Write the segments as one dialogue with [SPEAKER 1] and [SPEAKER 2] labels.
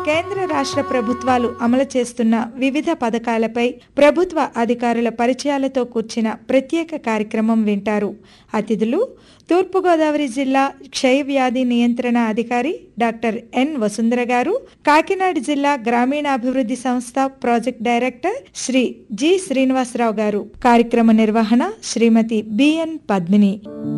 [SPEAKER 1] కేంద్ర రాష్ట్ర ప్రభుత్వాలు అమలు చేస్తున్న వివిధ పథకాలపై ప్రభుత్వ అధికారుల పరిచయాలతో కూర్చిన ప్రత్యేక కార్యక్రమం వింటారు అతిథులు తూర్పుగోదావరి జిల్లా క్షయవ్యాధి నియంత్రణ అధికారి డాక్టర్ ఎన్ వసుంధర గారు కాకినాడ జిల్లా గ్రామీణాభివృద్ధి సంస్థ project director Shri G Srinivasarao గారు కార్యక్రమ నిర్వహణ శ్రీమతి బిఎన్ పద్మిని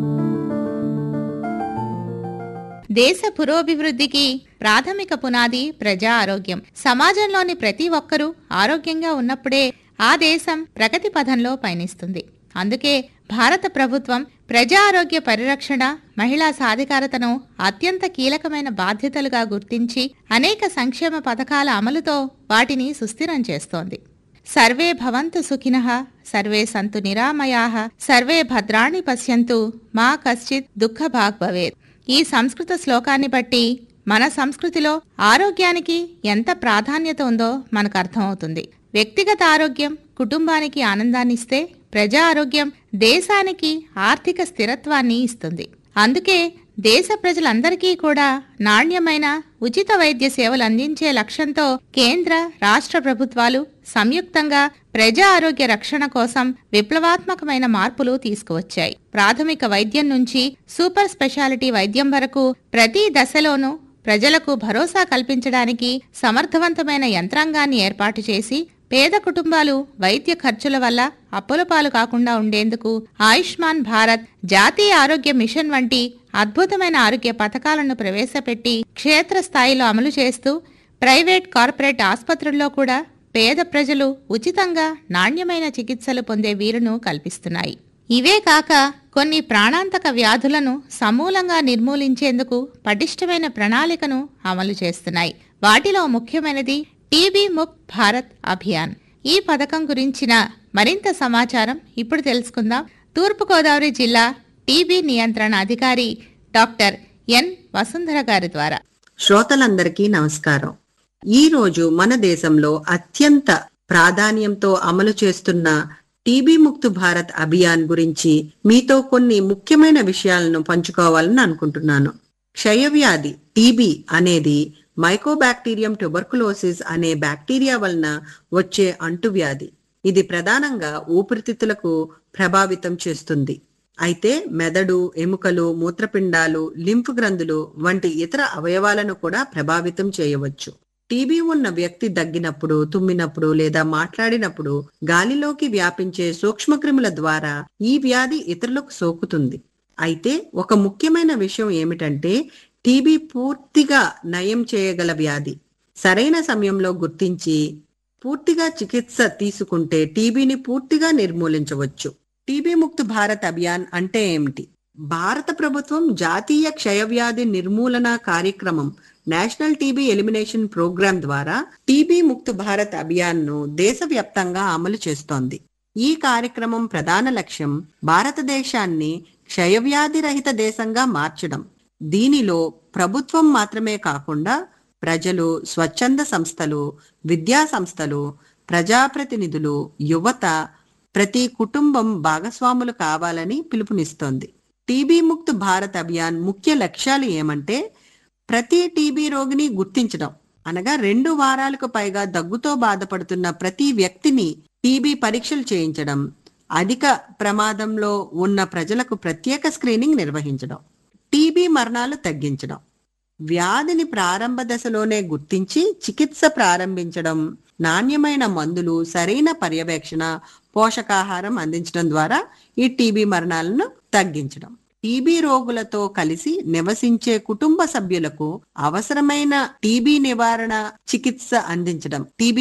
[SPEAKER 2] దేశ పురోభివృద్ధికి ప్రాథమిక పునాది ప్రజా ఆరోగ్యం సమాజంలోని ప్రతి ఒక్కరూ ఆరోగ్యంగా ఉన్నప్పుడే ఆ దేశం ప్రగతి పథంలో పయనిస్తుంది అందుకే భారత ప్రభుత్వం ప్రజా ఆరోగ్య పరిరక్షణ మహిళా సాధికారతను అత్యంత కీలకమైన బాధ్యతలుగా గుర్తించి అనేక సంక్షేమ పథకాల అమలుతో వాటిని సుస్థిరం చేస్తోంది సర్వే భవంతు సుఖినః సర్వే సంతు నిరామయాః సర్వే భద్రాణి పశ్యంతు మా కశ్చిత్ దుఃఖభాగ్ భవేత్ ఈ సంస్కృత శ్లోకాన్ని బట్టి మన సంస్కృతిలో ఆరోగ్యానికి ఎంత ప్రాధాన్యత ఉందో మనకు అర్థమవుతుంది వ్యక్తిగత ఆరోగ్యం కుటుంబానికి ఆనందాన్నిస్తే ప్రజా ఆరోగ్యం దేశానికి ఆర్థిక స్థిరత్వాన్ని ఇస్తుంది అందుకే దేశ ప్రజలందరికీ కూడా నాణ్యమైన ఉచిత వైద్య సేవలు అందించే లక్ష్యంతో కేంద్ర రాష్ట్ర ప్రభుత్వాలు సంయుక్తంగా ప్రజా ఆరోగ్య రక్షణ కోసం విప్లవాత్మకమైన మార్పులు తీసుకువచ్చాయి ప్రాథమిక వైద్యం నుంచి సూపర్ స్పెషాలిటీ వైద్యం వరకు ప్రతి దశలోనూ ప్రజలకు భరోసా కల్పించడానికి సమర్థవంతమైన యంత్రాంగాన్ని ఏర్పాటు చేసి పేద కుటుంబాలు వైద్య ఖర్చుల వల్ల అప్పుల పాలు కాకుండా ఉండేందుకు ఆయుష్మాన్ భారత్ జాతీయ ఆరోగ్య మిషన్ వంటి అద్భుతమైన ఆరోగ్య పథకాలను ప్రవేశపెట్టి క్షేత్రస్థాయిలో అమలు చేస్తూ ప్రైవేట్ కార్పొరేట్ ఆసుపత్రుల్లో కూడా పేద ప్రజలు ఉచితంగా నాణ్యమైన చికిత్సలు పొందే వీలును కల్పిస్తున్నాయి ఇవే కాక కొన్ని ప్రాణాంతక వ్యాధులను సమూలంగా నిర్మూలించేందుకు పటిష్టమైన ప్రణాళికను అమలు చేస్తున్నాయి వాటిలో ముఖ్యమైనది టీబీ ముక్త్ భారత్ అభియాన్ ఈ పథకం గురించిన మరింత సమాచారం ఇప్పుడు తెలుసుకుందాం తూర్పుగోదావరి జిల్లా టీబీ నియంత్రణ అధికారి డాక్టర్ ఎన్ వసుంధర గారి ద్వారా
[SPEAKER 3] శ్రోతలందరికీ నమస్కారం ఈ రోజు మన దేశంలో అత్యంత ప్రాధాన్యంతో అమలు చేస్తున్న టీబీ ముక్తు భారత్ అభియాన్ గురించి మీతో కొన్ని ముఖ్యమైన విషయాలను పంచుకోవాలని అనుకుంటున్నాను క్షయవ్యాధి టీబీ అనేది మైకోబాక్టీరియం ట్యూబర్కులోసిస్ అనే బ్యాక్టీరియా వలన వచ్చే అంటువ్యాధి ఇది ప్రధానంగా ఊపిరితిత్తులకు ప్రభావితం చేస్తుంది అయితే మెదడు ఎముకలు మూత్రపిండాలు లింఫ్ గ్రంథులు వంటి ఇతర అవయవాలను కూడా ప్రభావితం చేయవచ్చు టీబీ ఉన్న వ్యక్తి దగ్గినప్పుడు తుమ్మినప్పుడు లేదా మాట్లాడినప్పుడు గాలిలోకి వ్యాపించే సూక్ష్మక్రిముల ద్వారా ఈ వ్యాధి ఇతరులకు సోకుతుంది అయితే ఒక ముఖ్యమైన విషయం ఏమిటంటే టీబీ పూర్తిగా నయం చేయగల వ్యాధి సరైన సమయంలో గుర్తించి పూర్తిగా చికిత్స తీసుకుంటే టీబీని పూర్తిగా నిర్మూలించవచ్చు టీబీ ముక్త్ భారత్ అభియాన్ అంటే ఏమిటి భారత ప్రభుత్వం జాతీయ క్షయవ్యాధి నిర్మూలన కార్యక్రమం నేషనల్ టీబీ ఎలిమినేషన్ ప్రోగ్రాం ద్వారా టీబీ ముక్త్ భారత్ అభియాన్ ను దేశవ్యాప్తంగా అమలు చేస్తోంది ఈ కార్యక్రమం ప్రధాన లక్ష్యం భారతదేశాన్ని క్షయవ్యాధి రహిత దేశంగా మార్చడం దీనిలో ప్రభుత్వం మాత్రమే కాకుండా ప్రజలు స్వచ్ఛంద సంస్థలు విద్యా సంస్థలు ప్రజాప్రతినిధులు యువత ప్రతి కుటుంబం భాగస్వాములు కావాలని పిలుపునిస్తోంది టీబీ ముక్త్ భారత్ అభియాన్ ముఖ్య లక్ష్యాలు ఏమంటే ప్రతి టీబీ రోగిని గుర్తించడం అనగా రెండు వారాలకు పైగా దగ్గుతో బాధపడుతున్న ప్రతి వ్యక్తిని టీబీ పరీక్షలు చేయించడం అధిక ప్రమాదంలో ఉన్న ప్రజలకు ప్రత్యేక స్క్రీనింగ్ నిర్వహించడం టీబీ మరణాలు తగ్గించడం వ్యాధిని ప్రారంభ దశలోనే గుర్తించి చికిత్స ప్రారంభించడం నాణ్యమైన మందులు సరైన పర్యవేక్షణ పోషకాహారం అందించడం ద్వారా ఈ టీబీ మరణాలను తగ్గించడం టీబీ రోగులతో కలిసి నివసించే కుటుంబ సభ్యులకు అవసరమైన టీబీ నివారణ చికిత్స అందించడం టీబీ